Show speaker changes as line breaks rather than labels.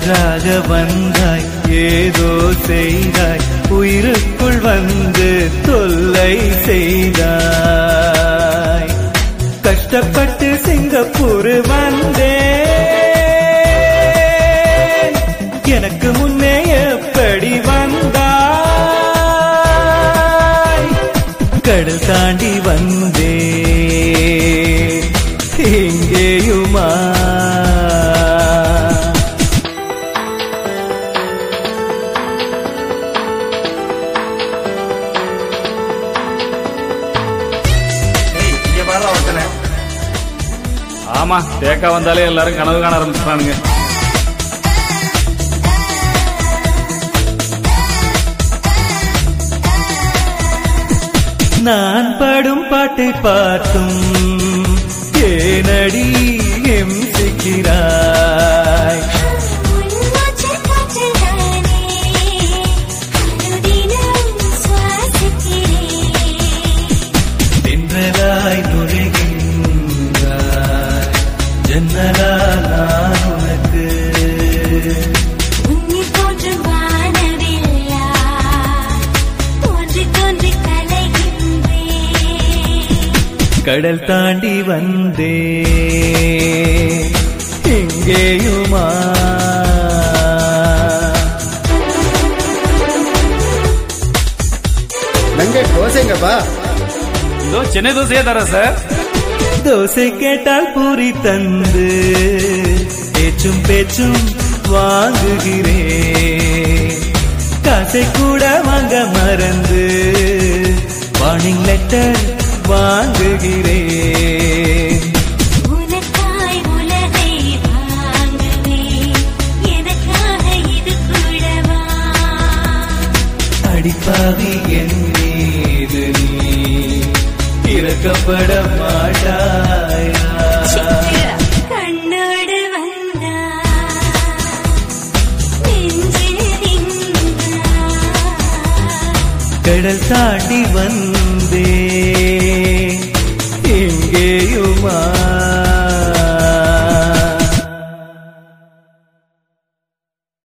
காற்றாக வந்தாய் ஏதோ செய்தாய் உயிருக்குள் வந்து தொல்லை செய்தாய் கஷ்டப்பட்டு சிங்கப்பூர் வந்தேன் எனக்கு முன்னே எப்படி வந்தாய் கடல் தாண்டி வந்தே எங்கேயுமா
இங்க பாரு ஒருத்தனை
ஆமா தேக்கா வந்தாலே எல்லாரும் கனவு காண ஆரம்பிச்சுட்டானுங்க
நான் பாடும் பாட்டை பார்த்தும் ஏனடி எம்சிக்கிறாய்
உன்மூச்சு காற்றில்தானே அனுதினம் சுவாசிக்கிறேன்
தென்றலாய் நுழைகின்றாய் ஜன்னலால் நான் உனக்கு
உன்னை போற்றும் வானவில்லா தோன்றி தோன்றி கலைகின்றேன்
கடல் தாண்டி வந்தே எங்கேயுமா
ನಂಗೆ ದೋಸೆಂಗಪ್ಪ
இதோ சென்னை தோசையே தரேன் சார்
தோசை கேட்டால் பூரி தந்து பேச்சும் பேச்சும் வாங்குகிறேன் காசை கூட வாங்க மறந்து வார்னிங் லெட்டர் வாங்குகிறேன்
உனக்காய் உலகை வாங்குவேன் எனக்காக இது கூடவா
அடிப்பாவி என் மீது நீ இறக்கப்பட மாட்டாயா
கண்ணோடு வந்தா நெஞ்சில் நின்றா
கடல் தாண்டி வந்த